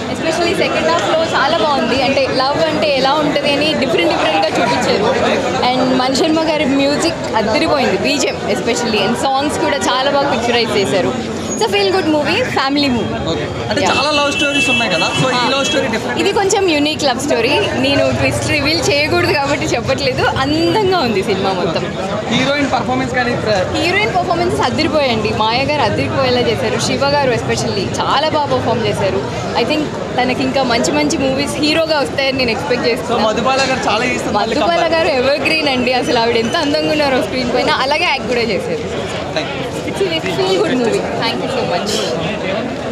Especially second హాఫ్లో చాలా బాగుంది అంటే లవ్ అంటే ఎలా ఉంటుంది అని డిఫరెంట్ డిఫరెంట్గా చూపించారు అండ్ మణిశర్మ గారి మ్యూజిక్ అద్దరిపోయింది బీజం ఎస్పెషల్లీ అండ్ సాంగ్స్ కూడా చాలా బాగా పిక్చరైజ్ చేశారు so feel good movie family movie okay అంటే Yeah. చాలా లవ్ స్టోరీస్ ఉన్నాయి కదా సో ఈ లవ్ స్టోరీ డిఫరెంట్ ఇది కొంచెం యూనిక్ లవ్ స్టోరీ నేను ట్విస్ట్ రివీల్ చేయకూడదు కాబట్టి చెప్పట్లేదు అందంగా ఉంది సినిమా మొత్తం హీరోయిన్ పర్ఫార్మెన్స్ కానీ ప్ర- హీరోయిన్ పర్ఫార్మెన్సెస్ అద్దరిపోయండి మాయ గారు అద్దరిపోయేలా చేశారు శివ గారు ఎస్పెషల్లీ చాలా బాగా పర్ఫామ్ చేశారు ఐ థింక్ తనకి ఇంకా మంచి మంచి మూవీస్ హీరోగా వస్తాయని నేను ఎక్స్పెక్ట్ సో చేస్తున్నాను మధుబాల గారు చాలా చేస్తుంది మళ్ళీ మధుబాల comeback. గారు ఎవర్ గ్రీన్ అండి అసలు ఆవిడ ఎంత అందంగా ఉన్నారో స్క్రీన్ పైన అలాగే యాక్ట్ కూడా చేశారు Thank you. It's feel good movie thank you so much